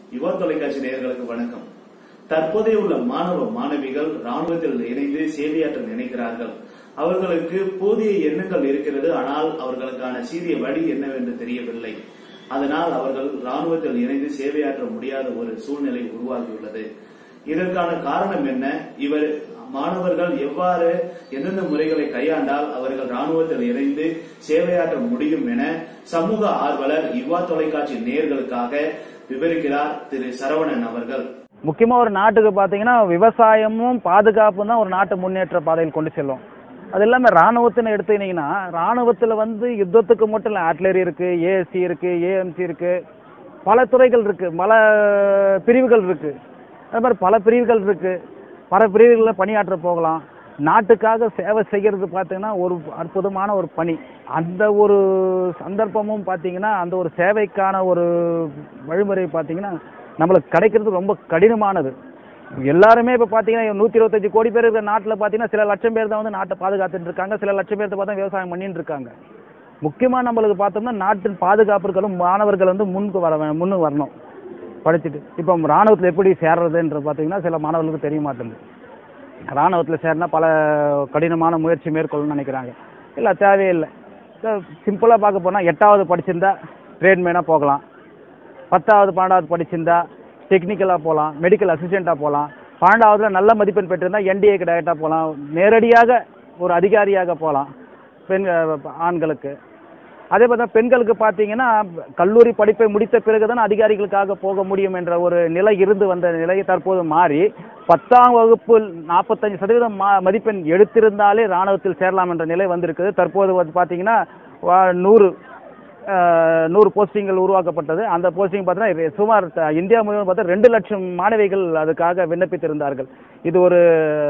யுவா தொலைக்காட்சி நேயர்களுக்கு வணக்கம் தற்போதைய உள்ள மாணவ மாணவிகள் ராணுவத்தில் இணைந்து சேவையாற்ற நினைக்கிறார்கள் அவர்களுக்கு போதிய எண்ணங்கள் இருக்கிறது ஆனால் அவர்களுக்கான சீரிய வழி என்னவென்று தெரியவில்லை அதனால் அவர்கள் ராணுவத்தில் இணைந்து சேவையாற்ற முடியாத ஒரு சூழ்நிலை உருவாகியுள்ளது இதற்கான காரணம் என்ன இவர் மாணவர்கள் எவ்வாறு எந்தெந்த முறைகளை கையாண்டால் அவர்கள் ராணுவத்தில் இணைந்து சேவையாற்ற முடியும் என சமூக ஆர்வலர் யுவா தொலைக்காட்சி நேயர்களுக்காக விவரிக்கிறார் திரு சரவணன் அவர்கள் முக்கியமா ஒரு நாட்டுக்கு பாத்தீங்கன்னா விவசாயமும் பாதுகாப்பும் தான் ஒரு நாட்டு முன்னேற்ற பாதையில் கொண்டு செல்லும் அது இல்லாம ராணுவத்தின்னு எடுத்துக்கிட்டீங்கன்னா ராணுவத்துல வந்து யுத்தத்துக்கு மட்டும் இல்ல ஆர்ட்லரி இருக்கு ஏஎஸ்சி இருக்கு ஏஎம்சி இருக்கு பல துறைகள் இருக்கு பல பிரிவுகள் இருக்கு அது மாதிரி பல பிரிவுகள் இருக்கு பல பிரிவுகளில் பணியாற்ற போகலாம் நாட்டுக்காக சேவை செய்கிறது பார்த்தீங்கன்னா ஒரு அற்புதமான ஒரு பணி அந்த ஒரு சந்தர்ப்பமும் பார்த்தீங்கன்னா அந்த ஒரு சேவைக்கான ஒரு வழிமுறை பார்த்தீங்கன்னா நம்மளுக்கு கிடைக்கிறது ரொம்ப கடினமானது எல்லாருமே இப்போ பார்த்தீங்கன்னா நூற்றி இருபத்தஞ்சு கோடி பேர் இருக்கிற நாட்டில் பார்த்தீங்கன்னா சில லட்சம் பேர் தான் வந்து நாட்டை பாதுகாத்துட்டு இருக்காங்க சில லட்சம் பேர் பார்த்தா விவசாயம் பண்ணிட்டு இருக்காங்க முக்கியமாக நம்மளுக்கு பார்த்தோம்னா நாட்டின் பாதுகாப்புகளும் மாணவர்கள் வந்து முன்னுக்கு வர வே- முன்னு வரணும் படிச்சுட்டு இப்போ ராணுவத்தில் எப்படி சேர்றதுன்ற பார்த்தீங்கன்னா சில மாணவர்களுக்கு தெரிய மாட்டேங்குது ராணுவத்தில் சேரனா பல கடினமான முயற்சி மேற்கொள்ளணும்னு நினைக்கிறாங்க இல்லை தேவையில்லை சிம்பிளாக பார்க்க போனால் எட்டாவது படிச்சிருந்தா ட்ரேட்மேனாக போகலாம் பத்தாவது பன்னெண்டாவது படிச்சிருந்தா டெக்னிக்கலாக போகலாம் மெடிக்கல் அசிஸ்டண்ட்டாக போகலாம் பன்னெண்டாவதுல நல்ல மதிப்பெண் பெற்றிருந்தா என்டிஏக்கு டைரெக்டாக போகலாம் நேரடியாக ஒரு அதிகாரியாக போகலாம் பெண் ஆண்களுக்கு அதே பார்த்தா பெண்களுக்கு பார்த்தீங்கன்னா கல்லூரி படிப்பை முடித்த பிறகு தான் அதிகாரிகளுக்காக போக முடியும் என்ற ஒரு நிலை இருந்து வந்த நிலை தற்போது மாறி பத்தாம் வகுப்பில் நாற்பத்தஞ்சு சதவீதம் மா மதிப்பெண் எடுத்திருந்தாலே ராணுவத்தில் சேரலாம் என்ற நிலை வந்திருக்குது தற்போது வந்து பார்த்தீங்கன்னா வா- நூறு அஹ், நூறு போஸ்டிங்கள் உருவாக்கப்பட்டது அந்த போஸ்டிங் பார்த்தீங்கன்னா சுமார் த- இந்தியா முழுவதும் பார்த்தா ரெண்டு லட்சம் மாணவிகள் அதுக்காக விண்ணப்பித்திருந்தார்கள் இது ஒரு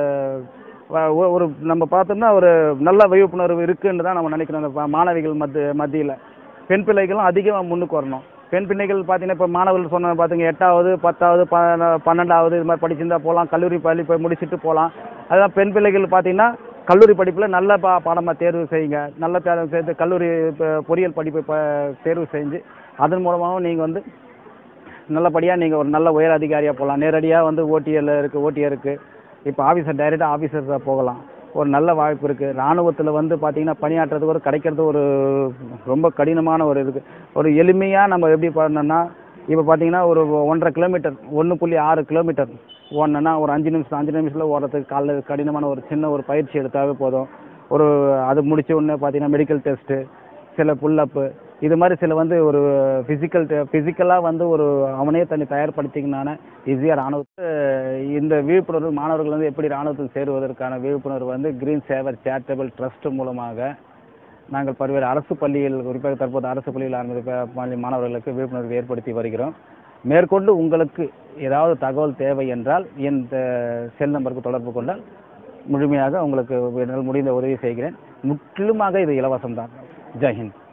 வ- ஒ- ஒரு நம்ம பார்த்தோம்னா ஒரு நல்ல விழிப்புணர்வு இருக்குன்னு தான் நம்ம நினைக்கிறோம் அந்த ப- மாணவிகள் மத்திய மத்தியில் பெண் பிள்ளைகளும் அதிகமாக முன்னுக்கு வரணும் பெண் பிள்ளைகள் பார்த்தீங்கன்னா இப்போ மாணவர்கள் சொன்ன பார்த்தீங்க எட்டாவது பத்தாவது ப- பன்னெண்டாவது இது மாதிரி படிச்சிருந்தா போகலாம் கல்லூரி படிப்பை முடிச்சுட்டு போகலாம் அதான் பெண் பிள்ளைகள் பார்த்தீங்கன்னா கல்லூரி படிப்பில் நல்ல பா பாடமாக தேர்வு செய்யுங்க நல்ல தேர்வு செய்து கல்லூரி ப- பொறியியல் படிப்பை ப தேர்வு செஞ்சு அதன் மூலமாகவும் நீங்கள் வந்து நல்லபடியாக நீங்கள் ஒரு நல்ல உயர் அதிகாரியாக போகலாம் நேரடியாக வந்து ஓடிஎல் இருக்குது ஓடிஆர் இருக்குது இப்போ ஆஃபீஸர் டைரெக்டாக ஆஃபீஸர்ஸாக போகலாம் ஒரு நல்ல வாய்ப்பு இருக்குது ராணுவத்தில் வந்து பார்த்தீங்கன்னா பணியாற்றுறதுக்கு ஒரு கிடைக்கிறது ஒரு ரொம்ப கடினமான ஒரு இதுக்கு ஒரு எளிமையாக நம்ம எப்படி பண்ணோம்னா இப்போ பார்த்தீங்கன்னா ஒரு ஒன்றரை கிலோமீட்டர் ஒன்று புள்ளி ஆறு கிலோமீட்டர் ஓடணுன்னா ஒரு அஞ்சு நிமிஷம் அஞ்சு நிமிஷத்தில் ஓடுறதுக்கு காலைல கடினமான ஒரு சின்ன ஒரு பயிற்சி எடுத்தாவே போதும் ஒரு அது முடிச்ச உடனே பார்த்தீங்கன்னா மெடிக்கல் டெஸ்ட்டு சில புல்லப்பு இது மாதிரி சில வந்து ஒரு ஃபிசிக்கல் ஃபிசிக்கலாக வந்து ஒரு அவனே தன்னை தயார்படுத்திக்கினான ஈஸியாக ராணுவத்து இந்த விழிப்புணர்வு மாணவர்கள் வந்து எப்படி ராணுவத்தில் சேருவதற்கான விழிப்புணர்வு வந்து கிரீன் சேவர் சேரிட்டபிள் ட்ரஸ்ட் மூலமாக நாங்கள் பல்வேறு அரசு பள்ளிகள் குறிப்பாக தற்போது அரசு பள்ளியில் ஆரம்பித்த பள்ளி மாணவர்களுக்கு விழிப்புணர்வு ஏற்படுத்தி வருகிறோம் மேற்கொண்டு உங்களுக்கு ஏதாவது தகவல் தேவை என்றால் இந்த செல் நம்பருக்கு தொடர்பு கொண்டால் முழுமையாக உங்களுக்கு என்னால் முடிந்த உதவி செய்கிறேன் முற்றிலுமாக இது இலவசம்தான் ஜெய் ஹிந்த்